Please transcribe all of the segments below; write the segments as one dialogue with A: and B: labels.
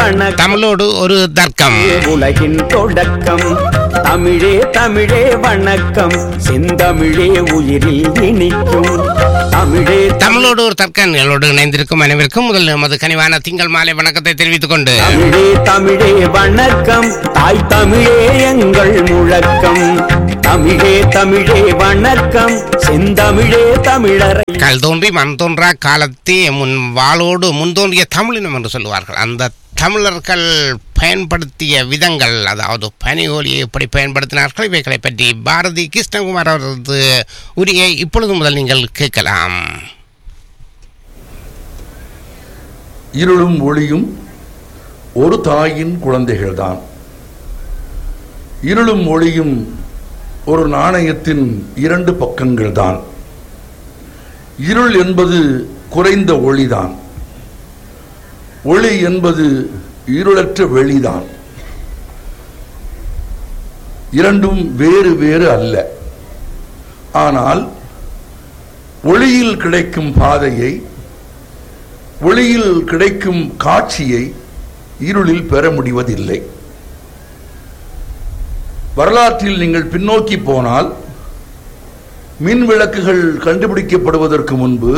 A: வணக்கம்
B: தமிழோடு ஒரு தர்க்கம்
A: உலகின் தொடக்கம் தமிழே தமிழே வணக்கம் செந்தமிழே உயிரில் இனிக்கும் தமிழே
B: தமிழோடு ஒரு தர்க்கம் நிகழ்வோடு இணைந்திருக்கும் அனைவருக்கும் முதல் நமது கனிவான திங்கள் மாலை வணக்கத்தை தெரிவித்துக் கொண்டு
A: தமிழே தமிழே வணக்கம் தாய் தமிழே எங்கள் முழக்கம் தமிழே தமிழே வணக்கம் செந்தமிழே தமிழரை
B: கல் தோன்றி மண் தோன்றா காலத்தே முன் வாளோடு முன் தோன்றிய தமிழினம் என்று சொல்லுவார்கள் அந்த தமிழர்கள் பயன்படுத்திய விதங்கள் அதாவது பனி ஒலியை எப்படி பயன்படுத்தினார்கள் இவைகளை பற்றி பாரதி கிருஷ்ணகுமார் அவரது உரையை இப்பொழுது முதல் நீங்கள் கேட்கலாம்
C: இருளும் ஒளியும் ஒரு தாயின் குழந்தைகள்தான் இருளும் ஒளியும் ஒரு நாணயத்தின் இரண்டு பக்கங்கள்தான் இருள் என்பது குறைந்த ஒளிதான் ஒளி என்பது இருளற்ற வெளிதான் இரண்டும் வேறு வேறு அல்ல ஆனால் ஒளியில் கிடைக்கும் பாதையை ஒளியில் கிடைக்கும் காட்சியை இருளில் பெற முடிவதில்லை வரலாற்றில் நீங்கள் பின்னோக்கி போனால் மின் விளக்குகள் கண்டுபிடிக்கப்படுவதற்கு முன்பு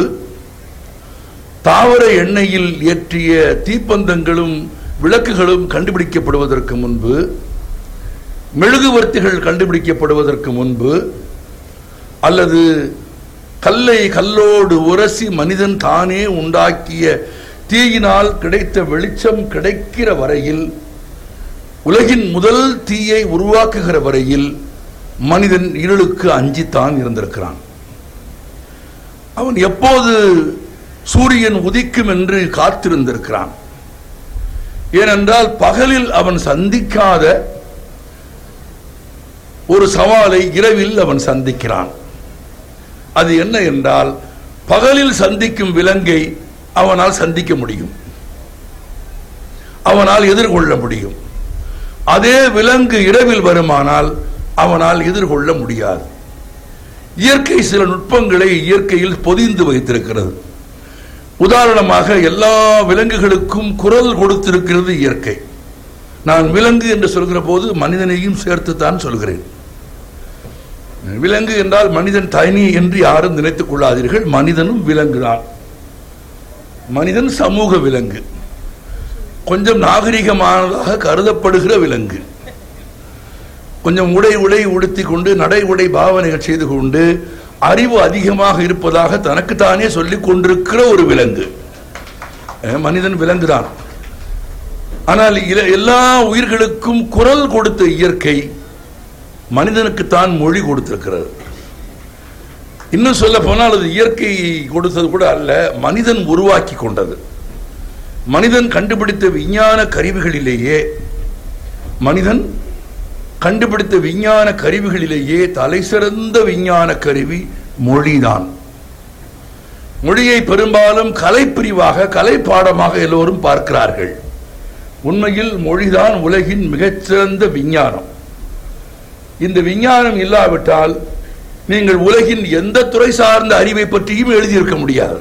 C: தாவர எண்ணெயில் ஏற்றிய தீப்பந்தங்களும் விளக்குகளும் கண்டுபிடிக்கப்படுவதற்கு முன்பு மெழுகுவர்த்திகள் கண்டுபிடிக்கப்படுவதற்கு முன்பு அல்லது கல்லை கல்லோடு உரசி மனிதன் தானே உண்டாக்கிய தீயினால் கிடைத்த வெளிச்சம் கிடைக்கிற வரையில் உலகின் முதல் தீயை உருவாக்குகிற வரையில் மனிதன் இருளுக்கு அஞ்சித்தான் இருந்திருக்கிறான் அவன் எப்போது சூரியன் உதிக்கும் என்று காத்திருந்திருக்கிறான் ஏனென்றால் பகலில் அவன் சந்திக்காத ஒரு சவாலை இரவில் அவன் சந்திக்கிறான் அது என்ன என்றால் பகலில் சந்திக்கும் விலங்கை அவனால் சந்திக்க முடியும் அவனால் எதிர்கொள்ள முடியும் அதே விலங்கு இரவில் வருமானால் அவனால் எதிர்கொள்ள முடியாது இயற்கை சில நுட்பங்களை இயற்கையில் பொதிந்து வைத்திருக்கிறது உதாரணமாக எல்லா விலங்குகளுக்கும் குரல் கொடுத்திருக்கிறது இயற்கை நான் விலங்கு என்று சொல்கிற போது மனிதனையும் சேர்த்து தான் சொல்கிறேன் விலங்கு என்றால் மனிதன் தனி என்று யாரும் நினைத்துக் கொள்ளாதீர்கள் மனிதனும் விலங்குதான் மனிதன் சமூக விலங்கு கொஞ்சம் நாகரிகமானதாக கருதப்படுகிற விலங்கு கொஞ்சம் உடை உடை உடுத்தி கொண்டு நடை உடை பாவனைகள் செய்து கொண்டு அறிவு அதிகமாக இருப்பதாக தனக்குத்தானே சொல்லிக் கொண்டிருக்கிற ஒரு விலங்கு அஹ் மனிதன் விலங்குதான் ஆனால் இல- எல்லா உயிர்களுக்கும் குரல் கொடுத்த இயற்கை மனிதனுக்குத்தான் மொழி கொடுத்திருக்கிறது இன்னும் சொல்ல போனால் அது இயற்கை கொடுத்தது கூட அல்ல மனிதன் உருவாக்கி கொண்டது மனிதன் கண்டுபிடித்த விஞ்ஞான கருவிகளிலேயே மனிதன் கண்டுபிடித்த விஞ்ஞான கருவிகளிலேயே தலை சிறந்த விஞ்ஞான கருவி மொழிதான் மொழியை பெரும்பாலும் கலைப்பிரிவாக கலை பாடமாக எல்லோரும் பார்க்கிறார்கள் உண்மையில் மொழிதான் உலகின் மிகச்சிறந்த விஞ்ஞானம் இந்த விஞ்ஞானம் இல்லாவிட்டால் நீங்கள் உலகின் எந்த துறை சார்ந்த அறிவை பற்றியும் எழுதியிருக்க முடியாது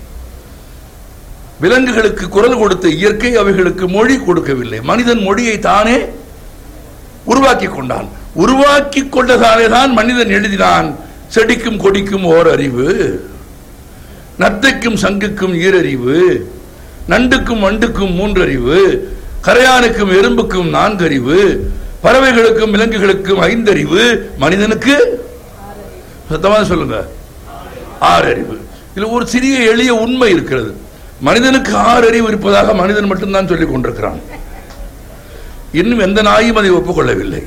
C: விலங்குகளுக்கு குரல் கொடுத்த இயற்கை அவைகளுக்கு மொழி கொடுக்கவில்லை மனிதன் மொழியை தானே உருவாக்கி கொண்டான் உருவாக்கி கொண்டதாலே தான் மனிதன் எழுதினான் செடிக்கும் கொடிக்கும் ஓர் அறிவு நத்தைக்கும் சங்குக்கும் ஈரறிவு நண்டுக்கும் வண்டுக்கும் மூன்றறிவு கரையானுக்கும் எறும்புக்கும் நான்கறிவு பறவைகளுக்கும் விலங்குகளுக்கும் ஐந்தறிவு மனிதனுக்கு சத்தமாக சொல்லுங்க ஆறு அறிவு இதுல ஒரு சிறிய எளிய உண்மை இருக்கிறது மனிதனுக்கு ஆறு அறிவு இருப்பதாக மனிதன் மட்டும்தான் சொல்லிக் கொண்டிருக்கிறான் இன்னும் எந்த நாயும் அதை ஒப்புக்கொள்ளவில்லை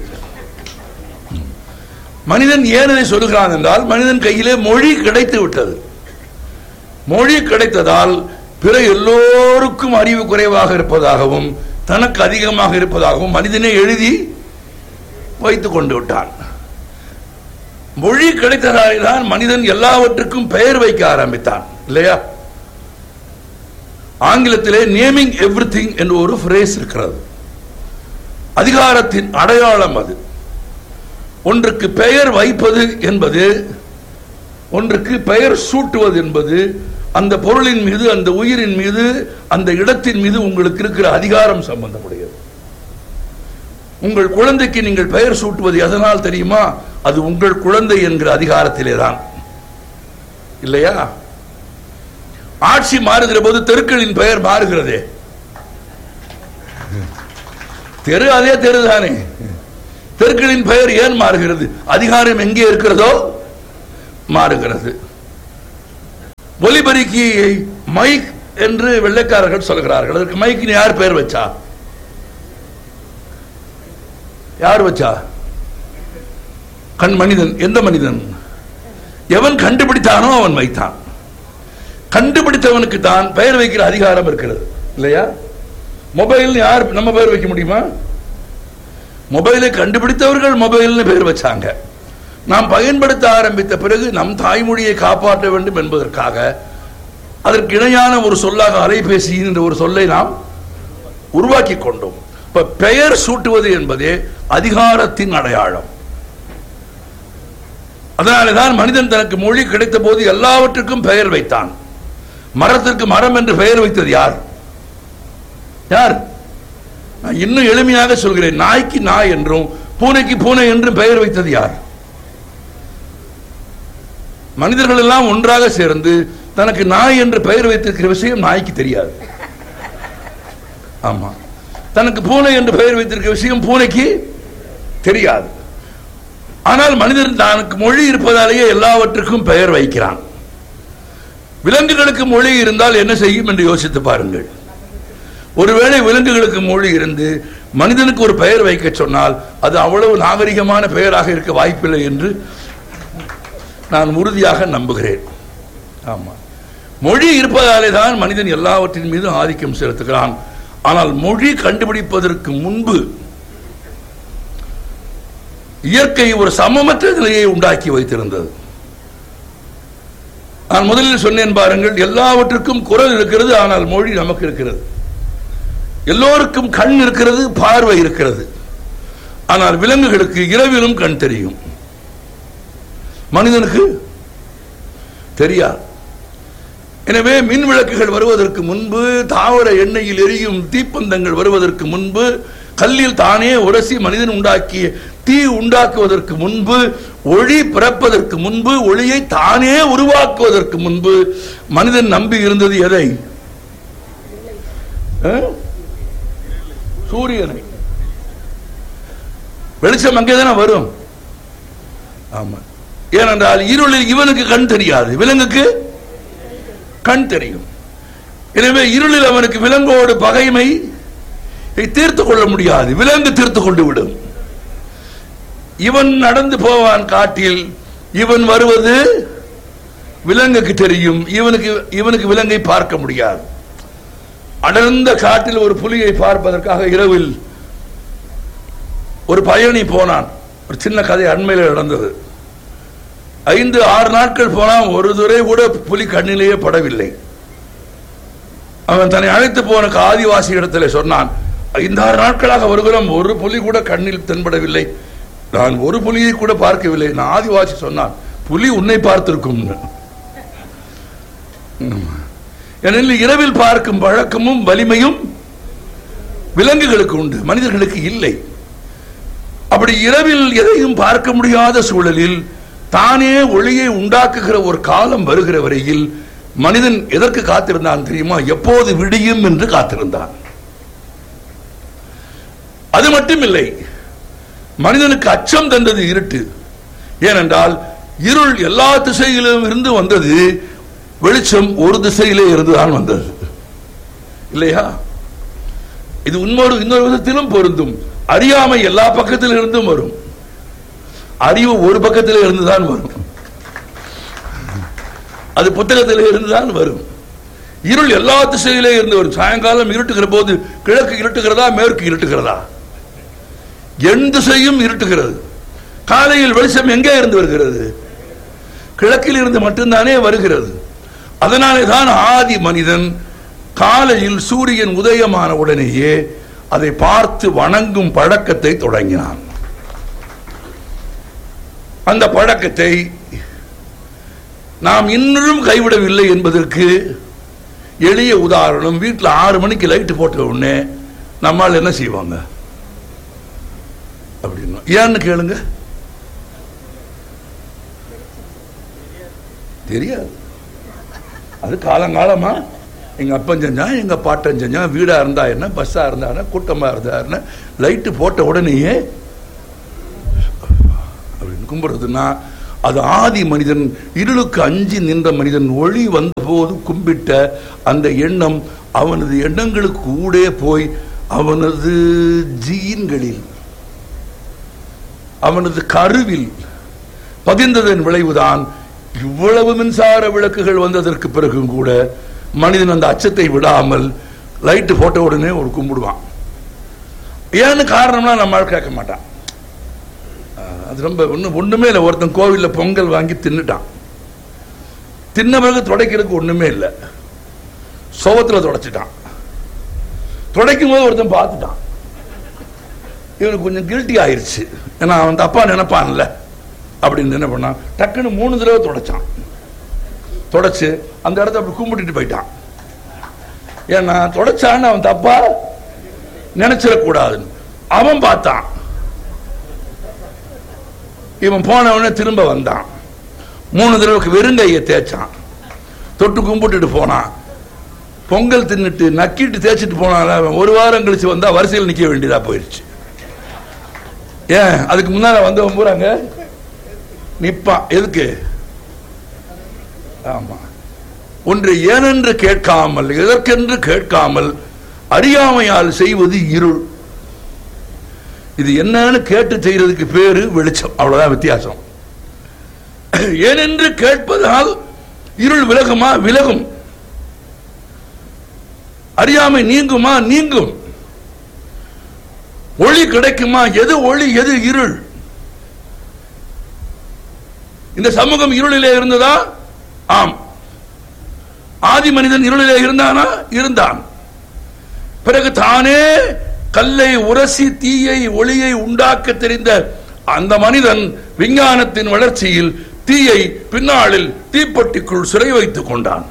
C: மனிதன் ஏன் இதை சொல்லுகிறான் என்றால் மனிதன் கையிலே மொழி கிடைத்து விட்டது மொழி கிடைத்ததால் பிற எல்லோருக்கும் அறிவு குறைவாக இருப்பதாகவும் தனக்கு அதிகமாக இருப்பதாகவும் மனிதனே எழுதி வைத்துக் கொண்டு விட்டான் மொழி கிடைத்ததாலே தான் மனிதன் எல்லாவற்றுக்கும் பெயர் வைக்க ஆரம்பித்தான் இல்லையா ஆங்கிலத்திலே நேமிங் எவ்ரிதிங் என்று ஒரு phrase இருக்கிறது அதிகாரத்தின் அடையாளம் அது ஒன்றுக்கு பெயர் வைப்பது என்பது ஒன்றுக்கு பெயர் சூட்டுவது என்பது அந்த பொருளின் மீது அந்த உயிரின் மீது அந்த இடத்தின் மீது உங்களுக்கு இருக்கிற அதிகாரம் சம்பந்தப்படுகிறது உங்கள் குழந்தைக்கு நீங்கள் பெயர் சூட்டுவது எதனால் தெரியுமா அது உங்கள் குழந்தை என்கிற அதிகாரத்திலே தான் இல்லையா ஆட்சி மாறுகிற போது தெருக்களின் பெயர் மாறுகிறதே தெரு அதே தெரு தானே தெருக்களின் பெயர் ஏன் மாறுகிறது அதிகாரம் எங்கே இருக்கிறதோ மாறுகிறது ஒலிபெருக்கி மைக் என்று வெள்ளைக்காரர்கள் சொல்கிறார்கள் அதற்கு மைக்கின் யார் பெயர் வச்சா யார் வச்சா கண் மனிதன் எந்த மனிதன் எவன் கண்டுபிடித்தானோ அவன் வைத்தான் கண்டுபிடித்தவனுக்கு தான் பெயர் வைக்கிற அதிகாரம் இருக்கிறது இல்லையா மொபைல் யார் நம்ம பெயர் வைக்க முடியுமா மொபைலை கண்டுபிடித்தவர்கள் மொபைல்னு பெயர் வச்சாங்க நாம் பயன்படுத்த ஆரம்பித்த பிறகு நம் தாய்மொழியை காப்பாற்ற வேண்டும் என்பதற்காக அதற்கு இணையான ஒரு சொல்லாக அலைபேசி என்ற ஒரு சொல்லை நாம் உருவாக்கி கொண்டோம் இப்ப பெயர் சூட்டுவது என்பதே அதிகாரத்தின் அடையாளம் அதனாலதான் மனிதன் தனக்கு மொழி கிடைத்த போது எல்லாவற்றுக்கும் பெயர் வைத்தான் மரத்திற்கு மரம் என்று பெயர் வைத்தது யார் யார் நான் இன்னும் எளிமையாக சொல்கிறேன் நாய்க்கு நாய் என்றும் பூனைக்கு பூனை என்றும் பெயர் வைத்தது யார் மனிதர்கள் எல்லாம் ஒன்றாக சேர்ந்து தனக்கு நாய் என்று பெயர் வைத்திருக்கிற விஷயம் நாய்க்கு தெரியாது ஆமா தனக்கு பூனை என்று பெயர் வைத்திருக்கிற விஷயம் பூனைக்கு தெரியாது ஆனால் மனிதன் தனக்கு மொழி இருப்பதாலேயே எல்லாவற்றுக்கும் பெயர் வைக்கிறான் விலங்குகளுக்கு மொழி இருந்தால் என்ன செய்யும் என்று யோசித்து பாருங்கள் ஒருவேளை விலங்குகளுக்கு மொழி இருந்து மனிதனுக்கு ஒரு பெயர் வைக்க சொன்னால் அது அவ்வளவு நாகரிகமான பெயராக இருக்க வாய்ப்பில்லை என்று நான் உறுதியாக நம்புகிறேன் ஆமா மொழி இருப்பதாலே தான் மனிதன் எல்லாவற்றின் மீதும் ஆதிக்கம் செலுத்துகிறான் ஆனால் மொழி கண்டுபிடிப்பதற்கு முன்பு இயற்கை ஒரு சமமற்ற நிலையை உண்டாக்கி வைத்திருந்தது நான் முதலில் சொன்னேன் பாருங்கள் எல்லாவற்றுக்கும் குரல் இருக்கிறது ஆனால் மொழி நமக்கு இருக்கிறது எல்லோருக்கும் கண் இருக்கிறது பார்வை இருக்கிறது ஆனால் விலங்குகளுக்கு இரவிலும் கண் தெரியும் மனிதனுக்கு தெரியாது எனவே மின் விளக்குகள் வருவதற்கு முன்பு தாவர எண்ணெயில் எரியும் தீப்பந்தங்கள் வருவதற்கு முன்பு கல்லில் தானே உரசி மனிதன் உண்டாக்கிய தீ உண்டாக்குவதற்கு முன்பு ஒளி பிறப்பதற்கு முன்பு ஒளியை தானே உருவாக்குவதற்கு முன்பு மனிதன் நம்பி இருந்தது எதை ஆ? சூரியனை வெளிச்சம் அங்கேதானே வரும் ஆமா ஏனென்றால் இருளில் இவனுக்கு கண் தெரியாது விலங்குக்கு கண் தெரியும் எனவே இருளில் அவனுக்கு விலங்கோடு பகைமை தீர்த்து கொள்ள முடியாது விலங்கு தீர்த்து கொண்டு விடும் இவன் நடந்து போவான் காட்டில் இவன் வருவது விலங்குக்கு தெரியும் இவனுக்கு இவனுக்கு விலங்கை பார்க்க முடியாது அடர்ந்த காட்டில் ஒரு புலியை பார்ப்பதற்காக இரவில் ஒரு பயணி போனான் ஒரு சின்ன கதை அண்மையில் நடந்தது ஐந்து ஆறு நாட்கள் போனான் ஒரு துறை கூட புலி கண்ணிலேயே படவில்லை அவன் தன்னை அழைத்து போன ஆதிவாசி இடத்துல சொன்னான் ஐந்து ஆறு நாட்களாக வருகிறோம் ஒரு புலி கூட கண்ணில் தென்படவில்லை நான் ஒரு புலியை கூட பார்க்கவில்லை நான் ஆதிவாசி சொன்னான் புலி உன்னை பார்த்திருக்கும் ஏனெனில் இரவில் பார்க்கும் பழக்கமும் வலிமையும் விலங்குகளுக்கு உண்டு மனிதர்களுக்கு இல்லை அப்படி இரவில் எதையும் பார்க்க முடியாத சூழலில் தானே ஒளியை உண்டாக்குகிற ஒரு காலம் வருகிற வரையில் மனிதன் எதற்கு காத்திருந்தான் தெரியுமா எப்போது விடியும் என்று காத்திருந்தான் அது மட்டும் இல்லை மனிதனுக்கு அச்சம் தந்தது இருட்டு ஏனென்றால் இருள் எல்லா திசையிலும் இருந்து வந்தது வெளிச்சம் ஒரு திசையிலே இருந்துதான் வந்தது இல்லையா இது இன்னொரு இன்னொரு விதத்திலும் பொருந்தும் அறியாமை எல்லா பக்கத்தில் இருந்தும் வரும் அறிவு ஒரு பக்கத்தில் இருந்துதான் வரும் அது புத்தகத்தில் இருந்துதான் வரும் இருள் எல்லா திசையிலே இருந்து வரும் சாயங்காலம் இருட்டுகிற போது கிழக்கு இருட்டுகிறதா மேற்கு இருட்டுகிறதா எண் திசையும் இருட்டுகிறது காலையில் வெளிச்சம் எங்கே இருந்து வருகிறது கிழக்கில் இருந்து மட்டும்தானே வருகிறது அதனாலே தான் ஆதி மனிதன் காலையில் சூரியன் உதயமான உடனேயே அதை பார்த்து வணங்கும் பழக்கத்தை தொடங்கினான் அந்த பழக்கத்தை நாம் இன்னும் கைவிடவில்லை என்பதற்கு எளிய உதாரணம் வீட்டில் ஆறு மணிக்கு லைட் போட்ட உடனே நம்மால் என்ன செய்வாங்க அப்படின்னா ஏன்னு கேளுங்க தெரியாது அது காலங்காலமா எங்க அப்பன் செஞ்சான் எங்க பாட்டன் செஞ்சான் வீடா இருந்தா என்ன பஸ்ஸா இருந்தா என்ன கூட்டமா இருந்தா என்ன லைட்டு போட்ட உடனேயே அப்படின்னு கும்பிடுறதுன்னா அது ஆதி மனிதன் இருளுக்கு அஞ்சி நின்ற மனிதன் ஒளி வந்தபோது கும்பிட்ட அந்த எண்ணம் அவனது எண்ணங்களுக்கு ஊடே போய் அவனது ஜீன்களில் அவனது கருவில் பதிந்ததன் விளைவுதான் இவ்வளவு மின்சார விளக்குகள் வந்ததற்கு பிறகும் கூட மனிதன் அந்த அச்சத்தை விடாமல் லைட்டு போட்ட உடனே ஒரு கும்பிடுவான் ஏன்னு காரணம்னா நம்மால் கேட்க மாட்டான் அஹ் அது ரொம்ப ஒண்ணு ஒண்ணுமே இல்லை ஒருத்தன் கோவில்ல பொங்கல் வாங்கி தின்னுட்டான் தின்ன பிறகு துடைக்கிறதுக்கு ஒண்ணுமே இல்லை சோகத்துல துடைச்சிட்டான் துடைக்கும் போது ஒருத்தன் பார்த்துட்டான் இவனுக்கு கொஞ்சம் கில்ட்டி ஆயிருச்சு ஏன்னா அவன் தப்பா நினைப்பான்ல அப்படின்னு என்ன பண்ணான் டக்குன்னு மூணு தடவை துடைச்சான் தொடச்சு அந்த இடத்த அப்படி கும்பிட்டுட்டு போயிட்டான் ஏன்னா தொடச்சான்னு அவன் தப்பா நினைச்சிடக்கூடாதுன்னு அவன் பார்த்தான் இவன் போன உடனே திரும்ப வந்தான் மூணு தடவைக்கு வெறுங்கையை தேய்ச்சான் தொட்டு கும்பிட்டுட்டு போனான் பொங்கல் தின்னுட்டு நக்கிட்டு தேய்ச்சிட்டு போனான் அவன் ஒரு வாரம் கழிச்சு வந்தா வரிசையில் நிக்க வேண்டியதா போயிடுச்சு ஏன் அதுக்கு முன்னால வந்தவன் பூராங்க நிப்பான் எதுக்கு ஆமா ஒன்று ஏனென்று கேட்காமல் எதற்கென்று கேட்காமல் அறியாமையால் செய்வது இருள் இது என்னன்னு கேட்டு செய்யறதுக்கு பேரு வெளிச்சம் அவ்வளவுதான் வித்தியாசம் ஏனென்று கேட்பதால் இருள் விலகுமா விலகும் அறியாமை நீங்குமா நீங்கும் ஒளி கிடைக்குமா எது ஒளி எது இருள் இந்த சமூகம் இருளிலே இருந்ததா ஆம் ஆதி மனிதன் இருளிலே இருந்தானா இருந்தான் பிறகு தானே கல்லை உரசி தீயை ஒளியை உண்டாக்க தெரிந்த அந்த மனிதன் விஞ்ஞானத்தின் வளர்ச்சியில் தீயை பின்னாளில் தீப்பெட்டிக்குள் சிறை வைத்துக் கொண்டான்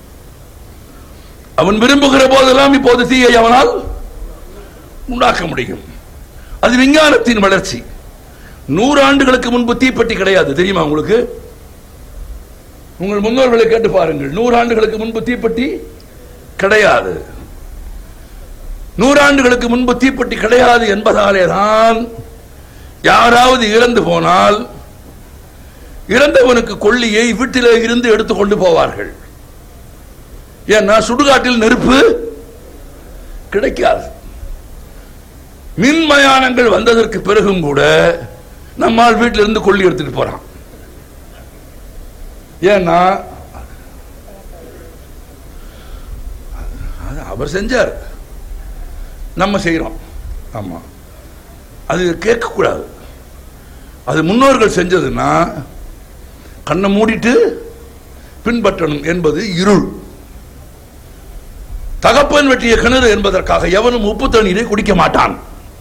C: அவன் விரும்புகிற போதெல்லாம் இப்போது தீயை அவனால் உண்டாக்க முடியும் அது விஞ்ஞானத்தின் வளர்ச்சி நூறு ஆண்டுகளுக்கு முன்பு தீப்பெட்டி கிடையாது தெரியுமா உங்களுக்கு உங்கள் முன்னோர்களை கேட்டு பாருங்கள் நூறு ஆண்டுகளுக்கு முன்பு தீப்பெட்டி கிடையாது நூறாண்டுகளுக்கு முன்பு தீப்பெட்டி கிடையாது என்பதாலே தான் யாராவது இறந்து போனால் இறந்தவனுக்கு கொள்ளியை வீட்டிலே இருந்து எடுத்துக்கொண்டு போவார்கள் ஏன்னா சுடுகாட்டில் நெருப்பு கிடைக்காது மின்மயானங்கள் வந்ததற்கு பிறகும் கூட நம்மால் வீட்டில இருந்து கொள்ளி எடுத்துட்டு போறான் ஏன்னா அது அவர் செஞ்சார் நம்ம செய்யறோம் ஆமா அது கேட்கக்கூடாது அது முன்னோர்கள் செஞ்சதுன்னா கண்ணை மூடிட்டு பின்பற்றணும் என்பது இருள் தகப்பன் வெட்டிய கிணறு என்பதற்காக எவனும் உப்பு தண்ணீரை குடிக்க மாட்டான்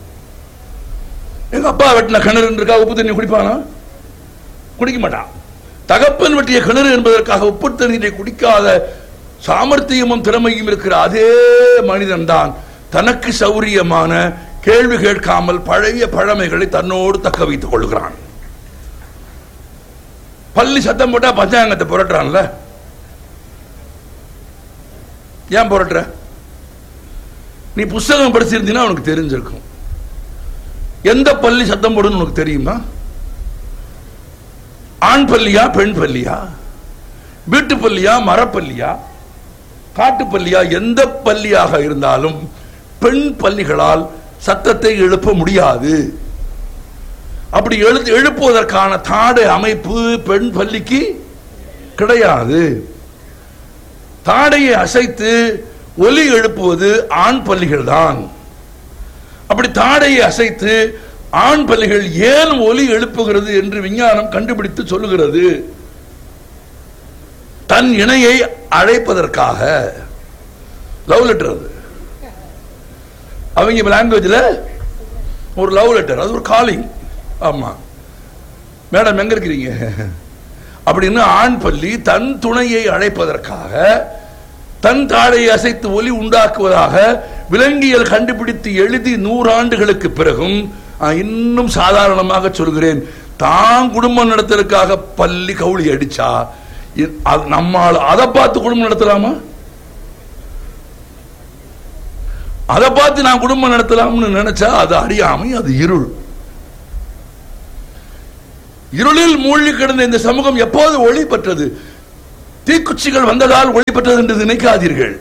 C: எங்க அப்பா வெட்டின கிணறு இருக்கா உப்பு தண்ணி குடிப்பானா குடிக்க மாட்டான் தகப்பன் வெட்டிய கிணறு என்பதற்காக உப்பு தண்ணீரை குடிக்காத சாமர்த்தியமும் திறமையும் இருக்கிற அதே மனிதன் தான் தனக்கு சௌரியமான கேள்வி கேட்காமல் பழைய பழமைகளை தன்னோடு தக்க வைத்துக் கொள்கிறான் பள்ளி சத்தம் போட்டா பஞ்சாங்கத்தை புரட்டுறான்ல ஏன் புரட்டுற நீ புஸ்தகம் படிச்சிருந்தீங்கன்னா உனக்கு தெரிஞ்சிருக்கும் எந்த பள்ளி சத்தம் போடுன்னு உனக்கு தெரியுமா ஆண் பள்ளியா பெண் பள்ளியா வீட்டு பள்ளியா மரப்பள்ளியா காட்டு பள்ளியா எந்த பள்ளியாக இருந்தாலும் பெண் பள்ளிகளால் சத்தத்தை எழுப்ப முடியாது அப்படி எழுத்து எழுப்புவதற்கான தாடை அமைப்பு பெண் பள்ளிக்கு கிடையாது தாடையை அசைத்து ஒலி எழுப்புவது ஆண் பள்ளிகள் தான் அப்படி தாடையை அசைத்து ஆண் பள்ளிகள் ஏன் ஒலி எழுப்புகிறது என்று விஞ்ஞானம் கண்டுபிடித்து சொல்லுகிறது தன் இணையை அழைப்பதற்காக லவ் லெட்டர் அது அவங்க லாங்குவேஜில் ஒரு லவ் லெட்டர் அது ஒரு காலிங் ஆமா மேடம் எங்க இருக்கிறீங்க அப்படின்னு ஆண் பள்ளி தன் துணையை அழைப்பதற்காக தன் தாடையை அசைத்து ஒலி உண்டாக்குவதாக விலங்கியல் கண்டுபிடித்து எழுதி நூறாண்டுகளுக்கு பிறகும் ஆஹ், இன்னும் சாதாரணமாக சொல்கிறேன் தான் குடும்பம் நடத்துறதுக்காக பள்ளி கவுளி அடிச்சா இ- அது நம்மால் அதை பார்த்து குடும்பம் நடத்தலாமா அதை பார்த்து நான் குடும்பம் நடத்தலாம்னு நினைச்சா அது அறியாமை அது இருள் இருளில் மூழ்கி கிடந்த இந்த சமூகம் எப்போது ஒளி பெற்றது தீக்குச்சிகள் வந்ததால் ஒளி பெற்றது என்று நினைக்காதீர்கள்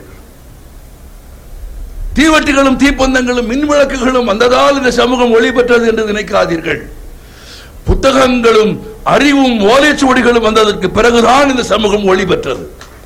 C: தீவட்டிகளும் தீப்பந்தங்களும் மின் விளக்குகளும் வந்ததால் இந்த சமூகம் ஒளி பெற்றது என்று நினைக்காதீர்கள் புத்தகங்களும் அறிவும் ஓலைச்சுவடிகளும் வந்ததற்கு பிறகுதான் இந்த சமூகம் ஒளி பெற்றது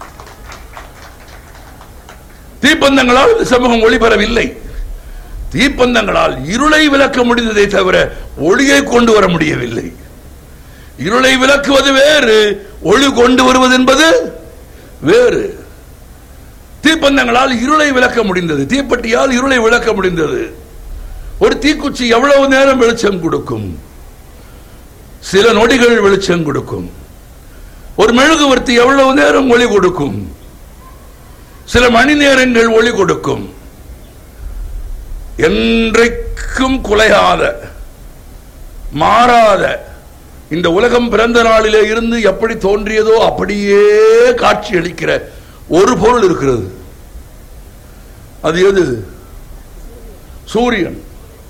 C: தீப்பந்தங்களால் இந்த சமூகம் ஒளி பெறவில்லை தீப்பந்தங்களால் இருளை விளக்க முடிந்ததை தவிர ஒளியை கொண்டு வர முடியவில்லை இருளை விளக்குவது வேறு ஒளி கொண்டு வருவது என்பது வேறு தீப்பந்தங்களால் இருளை விளக்க முடிந்தது தீப்பெட்டியால் இருளை விளக்க முடிந்தது ஒரு தீக்குச்சி எவ்வளவு நேரம் வெளிச்சம் கொடுக்கும் சில நொடிகள் வெளிச்சம் கொடுக்கும் ஒரு மெழுகுவர்த்தி எவ்வளவு நேரம் ஒளி கொடுக்கும் சில மணி நேரங்கள் ஒளி கொடுக்கும் என்றைக்கும் குலையாத மாறாத இந்த உலகம் பிறந்த நாளிலே இருந்து எப்படி தோன்றியதோ அப்படியே காட்சி அளிக்கிற ஒரு பொருள் இருக்கிறது அது எது சூரியன்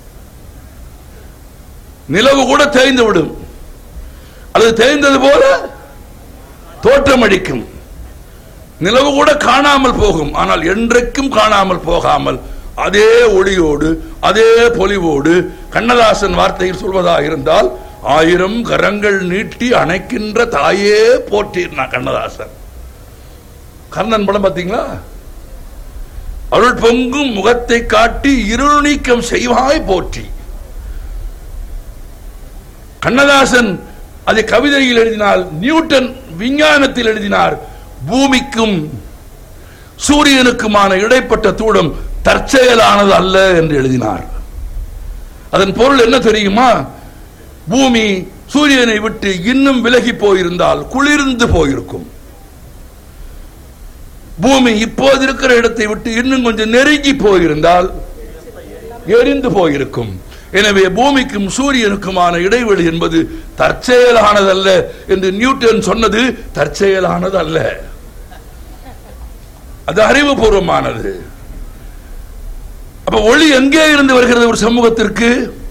C: நிலவு கூட தேய்ந்து விடும் அல்லது தேய்ந்தது போல தோற்றமளிக்கும் நிலவு கூட காணாமல் போகும் ஆனால் என்றைக்கும் காணாமல் போகாமல் அதே ஒளியோடு அதே பொலிவோடு கண்ணதாசன் வார்த்தையில் சொல்வதாக இருந்தால் ஆயிரம் கரங்கள் நீட்டி அணைக்கின்ற தாயே போற்றினான் கண்ணதாசன் கர்ணன் படம் பார்த்தீங்களா அருள் பொங்கும் முகத்தை காட்டி இருள் நீக்கம் செய்வாய் போற்றி கண்ணதாசன் அதை கவிதையில் எழுதினால் நியூட்டன் விஞ்ஞானத்தில் எழுதினார் பூமிக்கும் சூரியனுக்குமான இடைப்பட்ட தூடம் தற்செயலானது அல்ல என்று எழுதினார் அதன் பொருள் என்ன தெரியுமா பூமி சூரியனை விட்டு இன்னும் விலகி போயிருந்தால் குளிர்ந்து போயிருக்கும் பூமி இப்போது இருக்கிற இடத்தை விட்டு இன்னும் கொஞ்சம் நெருங்கி போயிருந்தால் எரிந்து போயிருக்கும் எனவே பூமிக்கும் சூரியனுக்குமான இடைவெளி என்பது தற்செயலானதல்ல என்று நியூட்டன் சொன்னது தற்செயலானது அல்ல அது அறிவுபூர்வமானது அப்ப ஒளி எங்கே இருந்து வருகிறது ஒரு சமூகத்திற்கு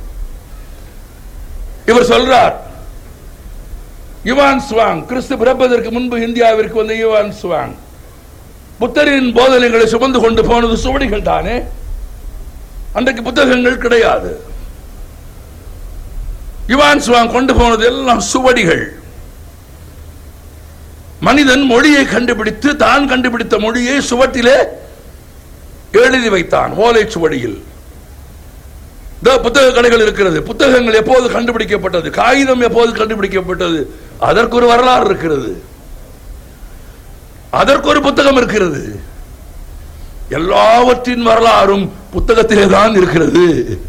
C: இவர் சொல்றார் யுவான் ஸ்வாங் கிறிஸ்து பிறப்பதற்கு முன்பு இந்தியாவிற்கு வந்த யுவான் ஸ்வாங் புத்தரின் போதனைகளை சுமந்து கொண்டு போனது சுவடிகள் தானே அன்றைக்கு புத்தகங்கள் கிடையாது யுவான் ஸ்வாங் கொண்டு போனது எல்லாம் சுவடிகள் மனிதன் மொழியை கண்டுபிடித்து தான் கண்டுபிடித்த மொழியை சுவட்டிலே எழுதி வைத்தான் ஓலை சுவடியில் இந்த புத்தக கடைகள் இருக்கிறது புத்தகங்கள் எப்போது கண்டுபிடிக்கப்பட்டது காகிதம் எப்போது கண்டுபிடிக்கப்பட்டது அதற்கு ஒரு வரலாறு இருக்கிறது அதற்கு ஒரு புத்தகம் இருக்கிறது எல்லாவற்றின் வரலாறும் புத்தகத்திலே தான் இருக்கிறது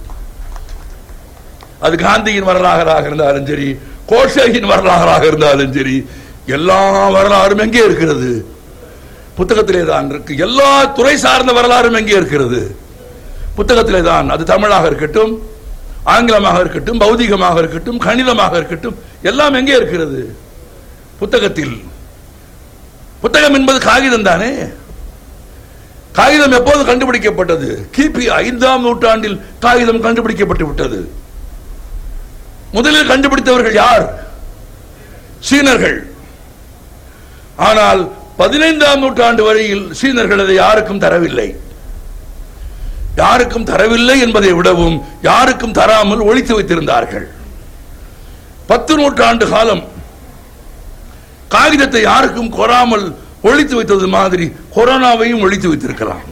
C: அது காந்தியின் வரலாறாக இருந்தாலும் சரி கோஷேயின் வரலாறாக இருந்தாலும் சரி எல்லா வரலாறும் எங்கே இருக்கிறது புத்தகத்திலே தான் இருக்கு எல்லா துறை சார்ந்த வரலாறும் எங்கே இருக்கிறது புத்தகத்திலே தான் அது தமிழாக இருக்கட்டும் ஆங்கிலமாக இருக்கட்டும் பௌதிகமாக இருக்கட்டும் கணிதமாக இருக்கட்டும் எல்லாம் எங்கே இருக்கிறது புத்தகத்தில் புத்தகம் என்பது காகிதம் தானே காகிதம் எப்போது கண்டுபிடிக்கப்பட்டது கிபி ஐந்தாம் நூற்றாண்டில் காகிதம் கண்டுபிடிக்கப்பட்டு விட்டது முதலில் கண்டுபிடித்தவர்கள் யார் சீனர்கள் ஆனால் பதினைந்தாம் நூற்றாண்டு வரையில் சீனர்கள் அதை யாருக்கும் தரவில்லை யாருக்கும் தரவில்லை என்பதை விடவும் யாருக்கும் தராமல் ஒழித்து வைத்திருந்தார்கள் பத்து நூற்றாண்டு காலம் காகிதத்தை யாருக்கும் கொறாமல் ஒழித்து வைத்தது மாதிரி கொரோனாவையும் ஒழித்து வைத்திருக்கலாம்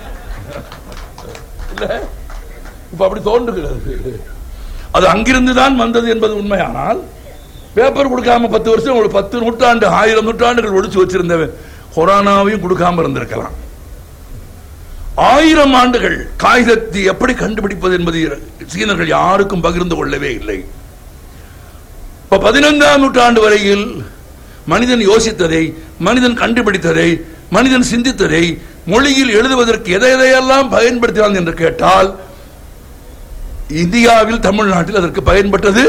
C: இல்ல? இப்ப அப்படி தோன்றுகிறது அது அங்கிருந்து தான் வந்தது என்பது உண்மையானால் பேப்பர் கொடுக்காம பத்து வருஷம் ஒரு பத்து நூற்றாண்டு ஆயிரம் நூற்றாண்டுகள் ஒழிச்சு வச்சிருந்தவன் கொரோனாவையும் கொடுக்காம இருந்திருக்கலாம் ஆயிரம் ஆண்டுகள் காகிதத்தை எப்படி கண்டுபிடிப்பது என்பது சீனர்கள் யாருக்கும் பகிர்ந்து கொள்ளவே இல்லை இப்ப பதினைந்தாம் நூற்றாண்டு வரையில் மனிதன் யோசித்ததை மனிதன் கண்டுபிடித்ததை மனிதன் சிந்தித்ததை மொழியில் எழுதுவதற்கு எதை எதையெல்லாம் பயன்படுத்தினான் என்று கேட்டால் இந்தியாவில் தமிழ்நாட்டில் அதற்கு பயன்பட்டது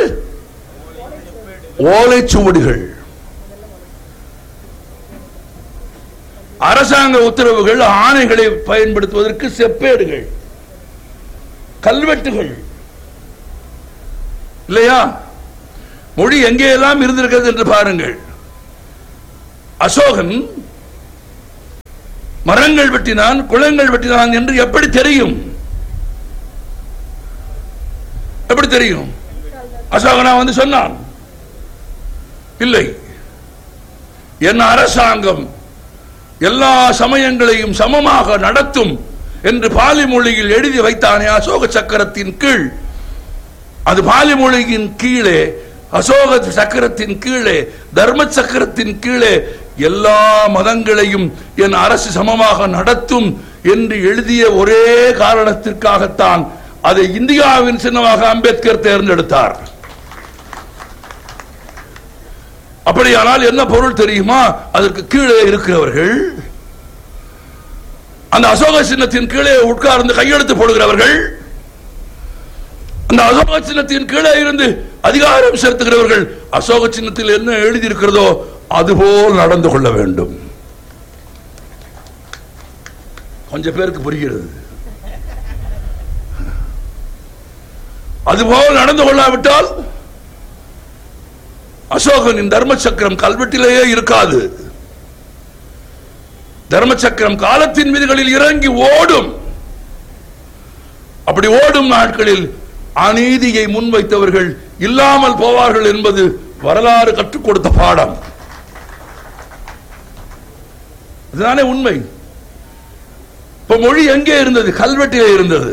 C: ஓலைச்சுவடிகள் அரசாங்க உத்தரவுகள் ஆணைகளை பயன்படுத்துவதற்கு செப்பேடுகள் கல்வெட்டுகள் இல்லையா மொழி எங்கேயெல்லாம் இருந்திருக்கிறது என்று பாருங்கள் அசோகன் மரங்கள் வெட்டினான் குளங்கள் வெட்டினான் என்று எப்படி தெரியும் எப்படி தெரியும் அசோகனா வந்து சொன்னான் இல்லை என் அரசாங்கம் எல்லா சமயங்களையும் சமமாக நடத்தும் என்று பாலி மொழியில் எழுதி வைத்தானே அசோக சக்கரத்தின் கீழ் அது பாலி மொழியின் கீழே அசோக சக்கரத்தின் கீழே தர்ம சக்கரத்தின் கீழே எல்லா மதங்களையும் என் அரசு சமமாக நடத்தும் என்று எழுதிய ஒரே காரணத்திற்காகத்தான் அதை இந்தியாவின் சின்னமாக அம்பேத்கர் தேர்ந்தெடுத்தார் அப்படியானால் என்ன பொருள் தெரியுமா அதற்கு கீழே இருக்கிறவர்கள் அந்த அசோக சின்னத்தின் கீழே உட்கார்ந்து கையெழுத்து போடுகிறவர்கள் அந்த அசோக சின்னத்தின் கீழே இருந்து அதிகாரம் செலுத்துகிறவர்கள் அசோக சின்னத்தில் என்ன எழுதியிருக்கிறதோ அதுபோல் நடந்து கொள்ள வேண்டும் கொஞ்சம் பேருக்கு புரிகிறது அதுபோல் நடந்து கொள்ளாவிட்டால் அசோகனின் தர்ம சக்கரம் கல்வெட்டிலேயே இருக்காது தர்ம சக்கரம் காலத்தின் மீதுகளில் இறங்கி ஓடும் அப்படி ஓடும் நாட்களில் அநீதியை முன்வைத்தவர்கள் இல்லாமல் போவார்கள் என்பது வரலாறு கற்றுக் கொடுத்த பாடம் அதுதானே உண்மை இப்ப மொழி எங்கே இருந்தது கல்வெட்டிலே இருந்தது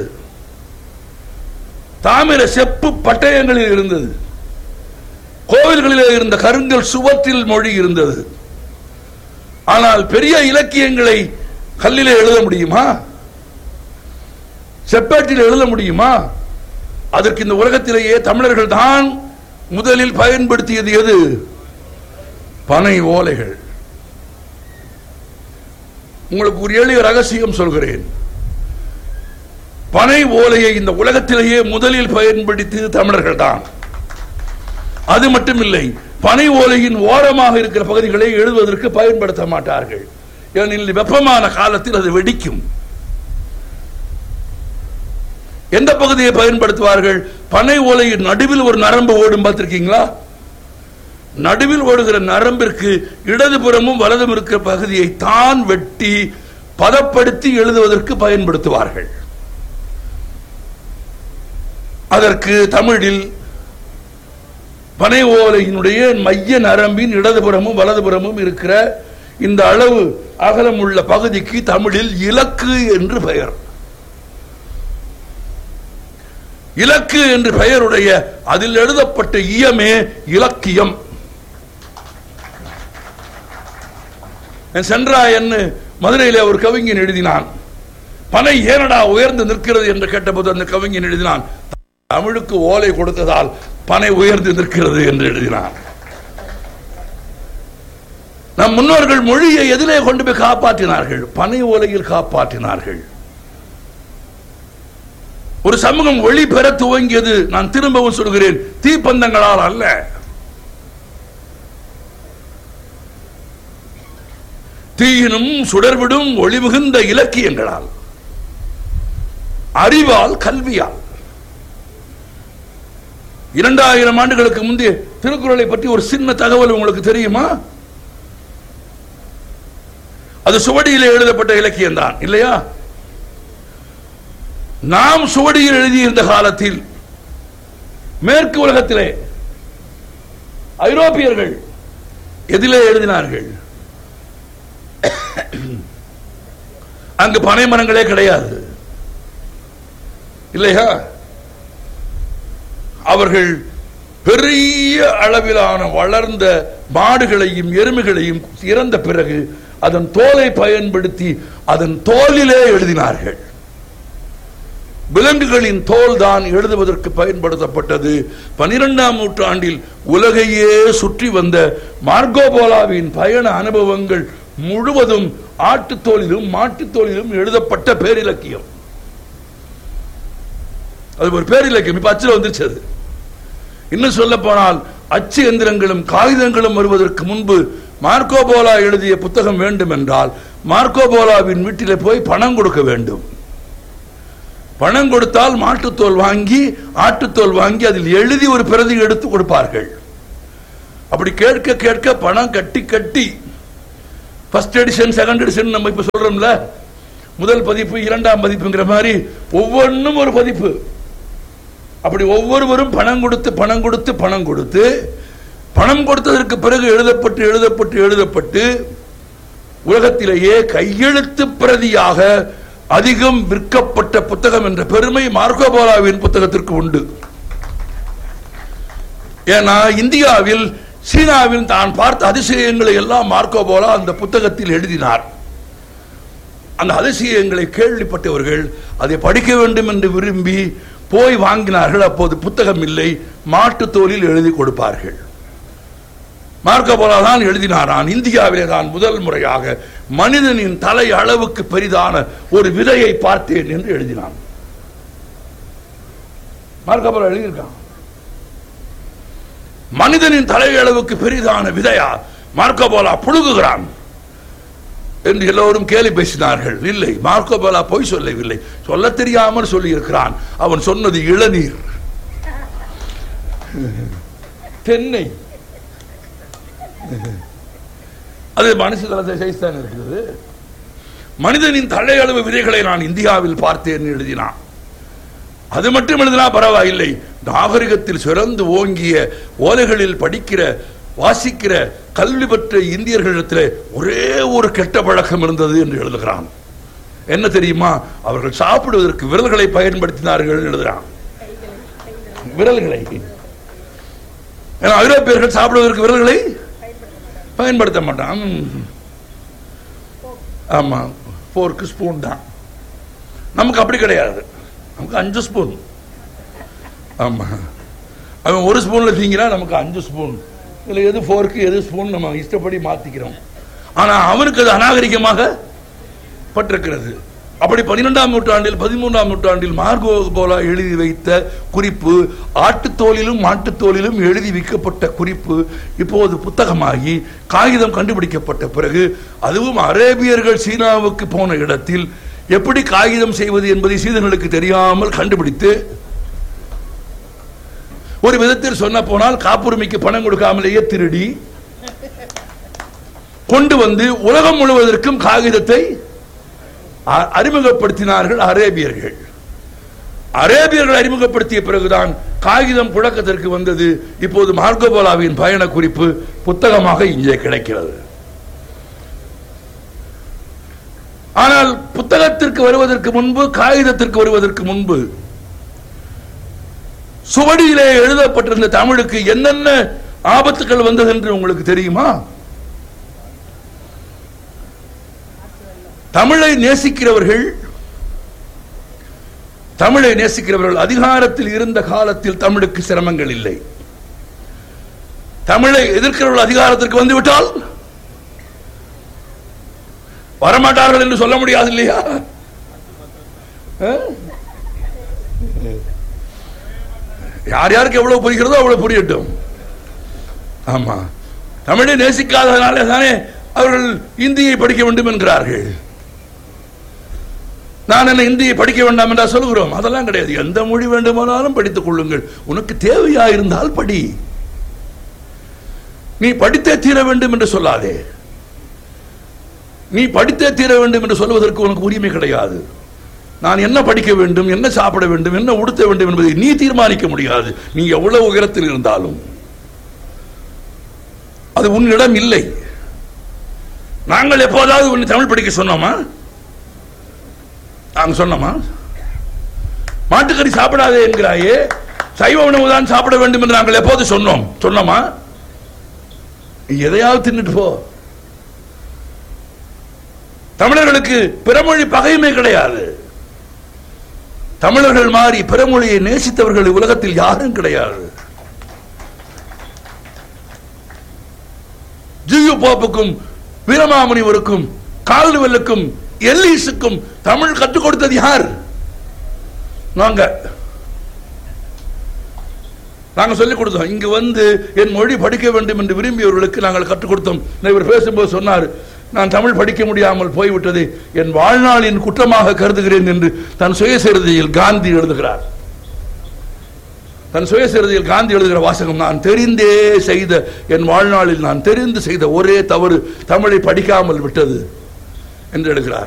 C: தாமிர செப்பு பட்டயங்களில் இருந்தது கோவில்களிலே இருந்த கருங்கல் சுவற்றில் மொழி இருந்தது ஆனால் பெரிய இலக்கியங்களை கல்லிலே எழுத முடியுமா செப்பேட்டில் எழுத முடியுமா அதற்கு இந்த உலகத்திலேயே தமிழர்கள் தான் முதலில் பயன்படுத்தியது எது பனை ஓலைகள் உங்களுக்கு ஒரு எளிய ரகசியம் சொல்கிறேன் பனை ஓலையை இந்த உலகத்திலேயே முதலில் பயன்படுத்தியது தமிழர்கள் தான் அது மட்டுமில்லை பனை ஓலையின் ஓரமாக இருக்கிற பகுதிகளை எழுதுவதற்கு பயன்படுத்த மாட்டார்கள் ஏனெனில் வெப்பமான காலத்தில் அது வெடிக்கும் எந்த பகுதியை பயன்படுத்துவார்கள் பனை ஓலையின் நடுவில் ஒரு நரம்பு ஓடும் பார்த்திருக்கீங்களா நடுவில் ஓடுகிற நரம்பிற்கு இடதுபுறமும் வலதும் இருக்கிற பகுதியை தான் வெட்டி பதப்படுத்தி எழுதுவதற்கு பயன்படுத்துவார்கள் அதற்கு தமிழில் பனை ஓலையினுடைய மைய நரம்பின் இடதுபுறமும் வலதுபுறமும் இருக்கிற இந்த அளவு அகலம் உள்ள பகுதிக்கு தமிழில் இலக்கு என்று பெயர் இலக்கு என்று பெயருடைய அதில் எழுதப்பட்ட இயமே இலக்கியம் சென்றாயன் மதுரையிலே ஒரு கவிஞன் எழுதினான் பனை ஏனடா உயர்ந்து நிற்கிறது என்று கேட்டபோது அந்த கவிஞன் எழுதினான் தமிழுக்கு ஓலை கொடுத்ததால் பனை உயர்ந்து நிற்கிறது என்று எழுதினார் நம் முன்னோர்கள் மொழியை எதிலே கொண்டு போய் காப்பாற்றினார்கள் பனை ஓலையில் காப்பாற்றினார்கள் ஒரு சமூகம் ஒளி பெற துவங்கியது நான் திரும்பவும் சொல்கிறேன் தீப்பந்தங்களால் அல்ல தீயினும் சுடர்விடும் ஒளி மிகுந்த இலக்கியங்களால் அறிவால் கல்வியால் இரண்டாயிரம் ஆண்டுகளுக்கு முந்தைய திருக்குறளை பற்றி ஒரு சின்ன தகவல் உங்களுக்கு தெரியுமா அது சுவடியிலே எழுதப்பட்ட இலக்கியம் தான் இல்லையா நாம் சுவடியில் எழுதியிருந்த காலத்தில் மேற்கு உலகத்திலே ஐரோப்பியர்கள் எதிலே எழுதினார்கள் அங்கு பனை மரங்களே கிடையாது இல்லையா அவர்கள் பெரிய அளவிலான வளர்ந்த மாடுகளையும் எருமைகளையும் இறந்த பிறகு அதன் தோலை பயன்படுத்தி அதன் தோலிலே எழுதினார்கள் விலங்குகளின் தோல் தான் எழுதுவதற்கு பயன்படுத்தப்பட்டது பனிரெண்டாம் நூற்றாண்டில் உலகையே சுற்றி வந்த மார்கோபோலாவின் பயண அனுபவங்கள் முழுவதும் ஆட்டுத்தோலிலும் மாட்டுத்தோலிலும் எழுதப்பட்ட பேரிலக்கியம் அது ஒரு பேரிலக்கியம் இப்ப அச்சில் வந்துருச்சு அது இன்னும் சொல்ல போனால் அச்சு எந்திரங்களும் காகிதங்களும் வருவதற்கு முன்பு மார்க்கோபோலா எழுதிய புத்தகம் வேண்டும் என்றால் மார்க்கோபோலாவின் வீட்டிலே போய் பணம் கொடுக்க வேண்டும் பணம் கொடுத்தால் மாட்டுத்தோல் வாங்கி ஆட்டுத்தோல் வாங்கி அதில் எழுதி ஒரு பிரதி எடுத்து கொடுப்பார்கள் அப்படி கேட்க கேட்க பணம் கட்டி கட்டி ஃபர்ஸ்ட் எடிஷன் செகண்ட் எடிஷன் நம்ம இப்ப சொல்றோம்ல முதல் பதிப்பு இரண்டாம் பதிப்புங்கிற மாதிரி ஒவ்வொன்றும் ஒரு பதிப்பு அப்படி ஒவ்வொருவரும் பணம் கொடுத்து பணம் கொடுத்து பணம் கொடுத்து பணம் கொடுத்ததற்கு பிறகு எழுதப்பட்டு எழுதப்பட்டு எழுதப்பட்டு உலகத்திலேயே கையெழுத்து பிரதியாக அதிகம் விற்கப்பட்ட புத்தகம் என்ற பெருமை மார்க்கோபோலாவின் புத்தகத்திற்கு உண்டு ஏன்னா இந்தியாவில் சீனாவில் தான் பார்த்த அதிசயங்களை எல்லாம் மார்க்கோபோலா அந்த புத்தகத்தில் எழுதினார் அந்த அதிசயங்களை கேள்விப்பட்டவர்கள் அதை படிக்க வேண்டும் என்று விரும்பி போய் வாங்கினார்கள் அப்போது புத்தகம் இல்லை மாட்டுத் தோலில் எழுதி கொடுப்பார்கள் மார்க்கபோலா தான் எழுதினாரான் இந்தியாவிலே தான் முதல் முறையாக மனிதனின் தலை அளவுக்கு பெரிதான ஒரு விதையை பார்த்தேன் என்று எழுதினான் மார்க்கபோலா எழுதியிருக்கான் மனிதனின் தலை அளவுக்கு பெரிதான விதையா மார்க்கபோலா புழுகுகிறான் என்று எல்லோரும் கேலி பேசினார்கள் இல்லை மார்க்கோபோலா பொய் சொல்லவில்லை சொல்ல தெரியாமல் சொல்லியிருக்கிறான் அவன் சொன்னது இளநீர் தென்னை அது மனுஷ தளத்தை சைஸ்தான் இருக்கிறது மனிதனின் தலையளவு விதைகளை நான் இந்தியாவில் பார்த்தேன் எழுதினான் அது மட்டும் எழுதினா பரவாயில்லை நாகரிகத்தில் சிறந்து ஓங்கிய ஓலைகளில் படிக்கிற வாசிக்கிற கல்வி பெற்ற இந்தியர்களிடத்தில் ஒரே ஒரு கெட்ட பழக்கம் இருந்தது என்று எழுதுகிறான் என்ன தெரியுமா அவர்கள் சாப்பிடுவதற்கு விரல்களை பயன்படுத்தினார்கள் எழுதுகிறான் விரல்களை ஏன்னா ஐரோப்பியர்கள் சாப்பிடுவதற்கு விரல்களை பயன்படுத்த மாட்டான் ஆமா ஃபோர்க்கு ஸ்பூன் தான் நமக்கு அப்படி கிடையாது நமக்கு அஞ்சு ஸ்பூன் ஆமா அவன் ஒரு ஸ்பூன்ல தீங்கினா நமக்கு அஞ்சு ஸ்பூன் இதுல எது ஃபோர்க்கு எது ஸ்பூன் நம்ம இஷ்டப்படி மாத்திக்கிறோம் ஆனா அவனுக்கு அது அநாகரிகமாக பட்டிருக்கிறது அப்படி பன்னிரெண்டாம் நூற்றாண்டில் பதிமூன்றாம் நூற்றாண்டில் மார்கோ போலா எழுதி வைத்த குறிப்பு ஆட்டுத்தோலிலும் மாட்டுத்தோலிலும் எழுதி வைக்கப்பட்ட குறிப்பு இப்போது புத்தகமாகி காகிதம் கண்டுபிடிக்கப்பட்ட பிறகு அதுவும் அரேபியர்கள் சீனாவுக்கு போன இடத்தில் எப்படி காகிதம் செய்வது என்பதை சீதர்களுக்கு தெரியாமல் கண்டுபிடித்து ஒரு விதத்தில் சொன்ன போனால் காப்புரிமைக்கு பணம் கொடுக்காமலேயே திருடி கொண்டு வந்து உலகம் முழுவதற்கும் காகிதத்தை அ- அறிமுகப்படுத்தினார்கள் அரேபியர்கள் அரேபியர்கள் அறிமுகப்படுத்திய பிறகுதான் காகிதம் புழக்கத்திற்கு வந்தது இப்போது மார்கோபோலாவின் பயண குறிப்பு புத்தகமாக இங்கே கிடைக்கிறது ஆனால் புத்தகத்திற்கு வருவதற்கு முன்பு காகிதத்திற்கு வருவதற்கு முன்பு சுவடியிலே எழுதப்பட்டிருந்த தமிழுக்கு என்னென்ன ஆபத்துக்கள் வந்தது என்று உங்களுக்கு தெரியுமா தமிழை நேசிக்கிறவர்கள் தமிழை நேசிக்கிறவர்கள் அதிகாரத்தில் இருந்த காலத்தில் தமிழுக்கு சிரமங்கள் இல்லை தமிழை எதிர்க்கிறவர்கள் அதிகாரத்திற்கு வந்துவிட்டால் வரமாட்டார்கள் என்று சொல்ல முடியாது இல்லையா அஹ்? யார் யாருக்கு எவ்வளவு புரிகிறதோ அவ்வளவு புரியட்டும் ஆமா தமிழை நேசிக்காததனாலே தானே அவர்கள் இந்தியை படிக்க வேண்டும் என்கிறார்கள் நான் என்ன இந்தியை படிக்க வேண்டாம் என்றா சொல்கிறோம் அதெல்லாம் கிடையாது எந்த மொழி வேண்டுமானாலும் படித்துக் கொள்ளுங்கள் உனக்கு தேவையா இருந்தால் படி நீ படித்தே தீர வேண்டும் என்று சொல்லாதே நீ படித்தே தீர வேண்டும் என்று சொல்வதற்கு உனக்கு உரிமை கிடையாது நான் என்ன படிக்க வேண்டும் என்ன சாப்பிட வேண்டும் என்ன உடுத்த வேண்டும் என்பதை நீ தீர்மானிக்க முடியாது நீ எவ்வளவு உயரத்தில் இருந்தாலும் அது உன்னிடம் இல்லை நாங்கள் எப்போதாவது உன்னை தமிழ் படிக்க சொன்னோமா நாங்க சொன்னோமா மாட்டுக்கறி சாப்பிடாதே என்கிறாயே சைவ உணவு தான் சாப்பிட வேண்டும் என்று நாங்கள் எப்போது சொன்னோம் சொன்னோமா நீ எதையாவது தின்னுட்டு போ தமிழர்களுக்கு பிறமொழி பகைமை கிடையாது தமிழர்கள் மாறி பிறமொழியை நேசித்தவர்கள் உலகத்தில் யாரும் கிடையாது ஜியு போப்புக்கும் வீரமாமுனிவருக்கும் கால்டுவெல்லுக்கும் எல்லீஸுக்கும் தமிழ் கற்றுக் கொடுத்தது யார் நாங்க நாங்க சொல்லிக் கொடுத்தோம் இங்கு வந்து என் மொழி படிக்க வேண்டும் என்று விரும்பியவர்களுக்கு நாங்கள் கற்றுக் கொடுத்தோம் இவர் பேசும்போது சொன்னார் நான் தமிழ் படிக்க முடியாமல் போய்விட்டது என் வாழ்நாளின் குற்றமாக கருதுகிறேன் என்று தன் சுயசரிதையில் காந்தி எழுதுகிறார் தன் சுயசரிதையில் காந்தி எழுதுகிற வாசகம் நான் தெரிந்தே செய்த என் வாழ்நாளில் நான் தெரிந்து செய்த ஒரே தவறு தமிழை படிக்காமல் விட்டது என்று எழுதுகிறார்